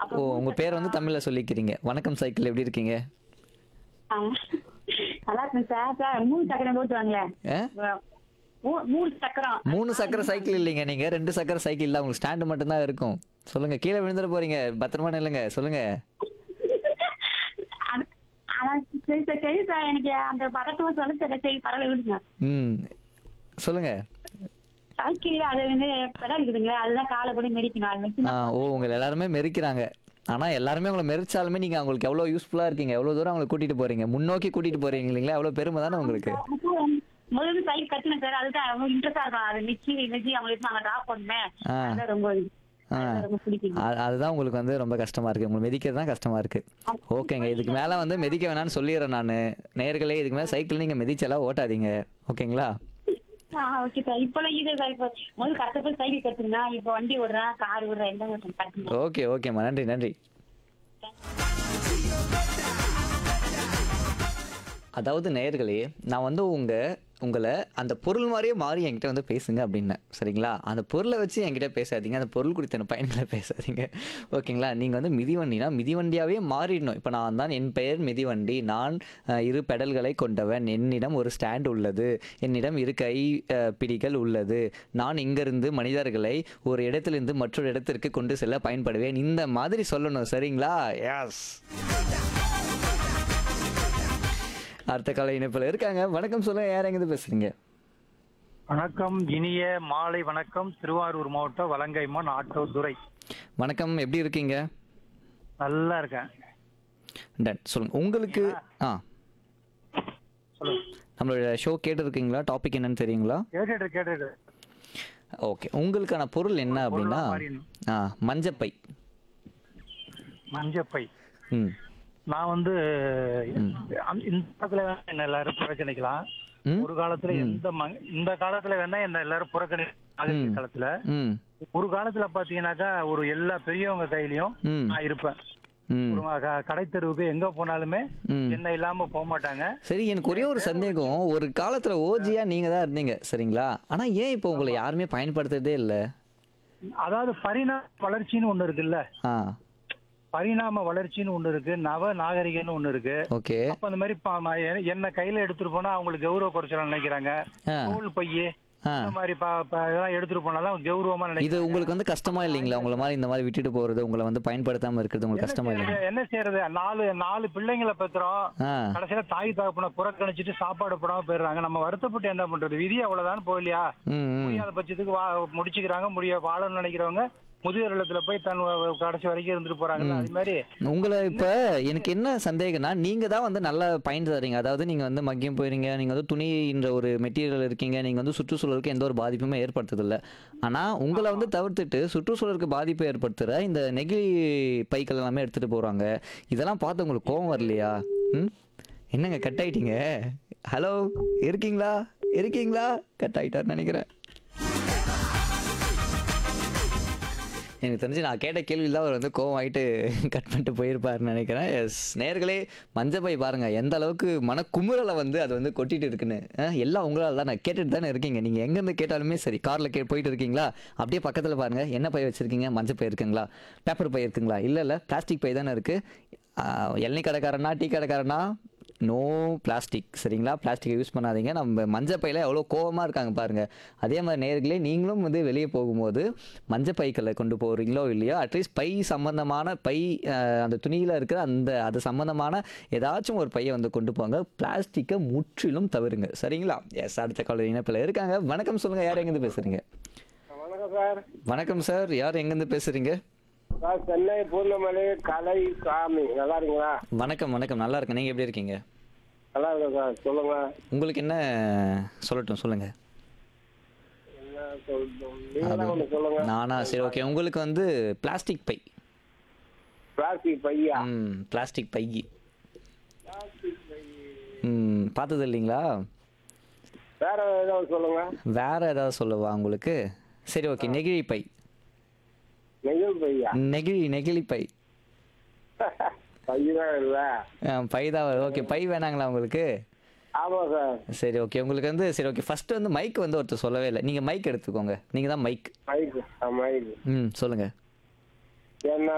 ஓ உங்க பேர் வந்து தமிழ்ல சொல்லிக்கிறீங்க வணக்கம் சைக்கிள் எப்படி இருக்கீங்க ஆ. நல்லா இருக்கு சார் சார் மூணு சக்கரம் ஓட்டுவாங்களே ஆ? மூ- மூணு சக்கரம் மூணு சக்கர சைக்கிள் இல்லைங்க நீங்க ரெண்டு சக்கர சைக்கிள் இல்ல உங்களுக்கு ஸ்டாண்டு மட்டும்தான் இருக்கும் சொல்லுங்க கீழே விழுந்துட போறீங்க பத்திரமா நில்லுங்க சொல்லுங்க அது- அதான் சரி சார் சரி சார் எனக்கு அந்த பதட்டமா சொல்ல சார் சரி பரவாயில்ல விடுங்க ம் சொல்லுங்க சைக்கிள் அது வந்து பெடல் இருக்குதுங்களா அதுதான் காலை கூட மெடிக்கணும் அது வச்சு ஆ ஓ உங்களை எல்லாருமே மெரிக்கிறாங்க ஆனா எல்லாருமே உங்களை மெரிச்சாலுமே நீங்க அவங்களுக்கு எவ்வளவு யூஸ்ஃபுல்லா இருக்கீங்க எவ்வளவு தூரம் அவங்களை கூட்டிட்டு போறீங்க முன்னோக்கி கூட்டிட்டு போறீங்க இல்லைங்களா எவ்வளவு பெருமை தானே உங்களுக்கு முதல்ல சைக்கிள் கத்துனேன் சார் அதுதான் ரொம்ப இன்ட்ரெஸ்டா இருக்கும் அது மிச்சி மிச்சி அவங்களுக்கு நாங்க டிராப் பண்ணேன் ஆ. அதுதான் ரொம்ப ஆ. அதுதான் ரொம்ப பிடிக்கும் அ- அதுதான் உங்களுக்கு வந்து ரொம்ப கஷ்டமா இருக்கு உங்களுக்கு மெதிக்கிறது தான் கஷ்டமா இருக்கு ஓகேங்க இதுக்கு மேல வந்து மெதிக்க வேணாம்னு சொல்லிடுறேன் நான் நேர்களே இதுக்கு மேல சைக்கிள் நீங்க மெதிச்செல்லாம் ஓட்டாதீங்க ஓகேங்களா ஆ ஓகே சார் இப்பெல்லாம் இது சார் இப்போ முதல்ல கஷ்டப்பட்டு சைக்கிள் கத்துனா இப்போ வண்டி ஓடுறேன் கார் ஓடுறேன் எல்லாம் ஓட்டுறேன் கத்துனேன் ஓகே ஓகேம்மா நன்றி நன்றி அதாவது நேயர்களே நான் வந்து உங்க உங்களை அந்த பொருள் மாதிரியே மாறி என்கிட்ட வந்து பேசுங்க அப்படின்னேன் சரிங்களா அந்த பொருளை வச்சு என்கிட்ட பேசாதீங்க அந்த பொருள் குறித்த பயன்களை பேசாதீங்க ஓகேங்களா நீங்கள் வந்து மிதிவண்டினா மிதிவண்டியாகவே மாறிடணும் இப்போ நான் தான் என் பெயர் மிதிவண்டி நான் அஹ், இரு பெடல்களை கொண்டவன் என்னிடம் ஒரு ஸ்டாண்ட் உள்ளது என்னிடம் இரு கை அஹ், பிடிகள் உள்ளது நான் இங்கிருந்து மனிதர்களை ஒரு இடத்திலிருந்து மற்றொரு இடத்திற்கு கொண்டு செல்ல பயன்படுவேன் இந்த மாதிரி சொல்லணும் சரிங்களா எஸ் அடுத்த கால இணைப்பில் இருக்காங்க வணக்கம் சொல்லுங்க யார் எங்கேருந்து பேசுறீங்க வணக்கம் இனிய மாலை வணக்கம் திருவாரூர் மாவட்டம் வலங்கைமான் ஆட்டோ துரை வணக்கம் எப்படி இருக்கீங்க நல்லா இருக்கேன் டன் சொல்லுங்க உங்களுக்கு ஆ சொல்லுங்க நம்மளோட ஷோ கேட்டிருக்கீங்களா டாபிக் என்னன்னு தெரியுங்களா கேட்டுட்டு கேட்டுட்டு ஓகே உங்களுக்கான பொருள் என்ன அப்படின்னா மாறிடணும். ஆ மஞ்சப்பை மஞ்சப்பை ம் நான் வந்து அந்த- இந்த காலத்துல வேணா என்ன எல்லாரும் புறக்கணிக்கலாம் ம் ஒரு காலத்துல எந்த ம- இந்த காலத்துல வேணா என்ன எல்லாரும் புறக்கணி நாகரிக காலத்துல ம் ஒரு காலத்துல பாத்தீங்கன்னாக்கா ஒரு எல்லா பெரியவங்க கையிலயும் ம் நான் இருப்பேன் ம் ஒரு க- கடைத்தெருவுக்கு எங்க போனாலுமே ம் என்ன இல்லாம போக மாட்டாங்க சரி எனக்கு ஒரே ஒரு சந்தேகம் ஒரு காலத்துல ஓஜியா நீங்க தான் இருந்தீங்க சரிங்களா ஆனா ஏன் இப்போ உங்களை யாருமே பயன்படுத்துறதே இல்ல அதாவது பரிணாம வளர்ச்சின்னு ஒண்ணு இருக்குல்ல ஆ பரிணாம வளர்ச்சின்னு ஒண்ணு இருக்கு நவ நாகரிகம்னு ஒண்ணு இருக்கு ஓகே அப்ப அந்த மாதிரி பா- ம- எ- என்ன கையில எடுத்துட்டு போனா அவங்களுக்கு கௌரவ குறைச்சலாம் நினைக்கிறாங்க ஆ தோல் பையே ஆ இந்த மாதிரி பா- பா- இதெல்லாம் எடுத்துட்டு போனாதான் கௌரவமா இது நினைக்கிறாங்க உங்களுக்கு வந்து கஷ்டமா இல்லைங்களா உங்களை மாதிரி இந்த மாதிரி விட்டுட்டு போறது உங்களை வந்து பயன்படுத்தாம இருக்கிறது உங்களுக்கு கஷ்டமா இல்லைங்களா என்ன- என்ன செய்யறது நாலு நாலு பிள்ளைங்களை பெற்றோம் ஆ கடைசியில தாய் தகப்பனை புறக்கணிச்சிட்டு சாப்பாடு போடாம போயிடுறாங்க நம்ம வருத்தப்பட்டு என்ன பண்றது விதி அவ்வளவுதான் போகலையா ம் ம் முடியாத பட்சத்துக்கு வா முடிச்சுக்கிறாங்க முடிய வாழணும்னு நினைக்கிறவங்க முதியோர் இல்லத்துல போய் தன் வ- கடைசி வரைக்கும் இருந்துட்டு போறாங்கல்ல அது மாதிரி உங்களை இப்ப எனக்கு என்ன சந்தேகம்னா நீங்க தான் வந்து நல்லா பயன் தரீங்க அதாவது நீங்க வந்து மக்கியம் போயிருங்க நீங்க வந்து துணின்ற ஒரு மெட்டீரியல் இருக்கீங்க நீங்க வந்து சுற்றுச்சூழலுக்கு எந்த ஒரு பாதிப்புமே ஏற்படுத்துதில்ல ஆனா உங்களை வந்து தவிர்த்துட்டு சுற்றுச்சூழலுக்கு பாதிப்பு ஏற்படுத்துற இந்த நெகிழி பைக்கள் எல்லாமே எடுத்துட்டு போறாங்க இதெல்லாம் பார்த்து உங்களுக்கு கோவம் வரலையா ம் என்னங்க கட் ஆயிட்டீங்க ஹலோ இருக்கீங்களா இருக்கீங்களா கட் ஆயிட்டாருன்னு நினைக்கிறேன் எனக்கு தெரிஞ்சு நான் கேட்ட கேள்வியில் தான் அவர் வந்து கோவம் ஆகிட்டு கட் பண்ணிட்டு போயிருப்பாருன்னு நினைக்கிறேன் எஸ் நேர்களே மஞ்சப்பை பாருங்க எந்த அளவுக்கு மனக்குமுறலை வந்து அது வந்து கொட்டிட்டு இருக்குன்னு அஹ், எல்லாம் உங்களால் தான் நான் கேட்டுட்டு தானே இருக்கீங்க நீங்கள் எங்கேருந்து கேட்டாலுமே சரி காரில் கே போயிட்டு இருக்கீங்களா அப்படியே பக்கத்தில் பாருங்க என்ன பை வச்சிருக்கீங்க மஞ்சள் பை இருக்குங்களா பேப்பர் பை இருக்குங்களா இல்லை இல்லை பிளாஸ்டிக் பை தானே இருக்குது எண்ணெய் கடைக்காரனா டீ கடைக்காரனா நோ பிளாஸ்டிக் சரிங்களா பிளாஸ்டிக்கை யூஸ் பண்ணாதீங்க நம்ம மஞ்சள் பையில எவ்வளோ கோவமாக இருக்காங்க பாருங்க அதே மாதிரி நேர்களே நீங்களும் வந்து வெளியே போகும்போது மஞ்சள் பைக்களை கொண்டு போகிறீங்களோ இல்லையோ அட்லீஸ்ட் பை சம்பந்தமான பை அஹ், அந்த துணியில் இருக்கிற அந்த அது சம்பந்தமான ஏதாச்சும் ஒரு பையை வந்து கொண்டு போங்க பிளாஸ்டிக்கை முற்றிலும் தவிருங்க சரிங்களா எஸ் அடுத்த கால இணைப்பில் இருக்காங்க வணக்கம் சொல்லுங்கள் யார் எங்கேருந்து பேசுகிறீங்க வணக்கம் சார் வணக்கம் சார் யார் எங்கேருந்து பேசுகிறீங்க சார் சென்னை பூர்ணமலை கலை சாமி நல்லா இருக்கீங்களா வணக்கம் வணக்கம் நல்லா இருக்கேன் நீங்கள் எப்படி இருக்கீங்க நல்லா இருக்கேன் சார் சொல்லுங்க உங்களுக்கு என்ன சொல்லட்டும் சொல்லுங்கள் என்ன சொல்லணும் நீங்க தான் ஒன்று சொல்லுங்க நானா சரி ஓகே உங்களுக்கு வந்து பிளாஸ்டிக் பை பிளாஸ்டிக் பையா ம் பிளாஸ்டிக் பை ம் பார்த்தது இல்லைங்களா வேற ஏதாவது சொல்லுங்க வேற ஏதாவது சொல்லவா உங்களுக்கு சரி ஓகே நெகிழி பை நெகிழ் பையா நெகிழி நெகிழி பை பையதான் இல்ல ஆ, பை தான் ஓகே பை வேணாங்களா உங்களுக்கு ஆமா சார் சரி ஓகே உங்களுக்கு வந்து சரி ஓகே ஃபர்ஸ்ட் வந்து மைக் வந்து ஒருத்தர் சொல்லவே இல்லை நீங்கள் மைக் எடுத்துக்கோங்க நீங்கள் தான் மைக் மைக் மைக் ம் சொல்லுங்கள் என்ன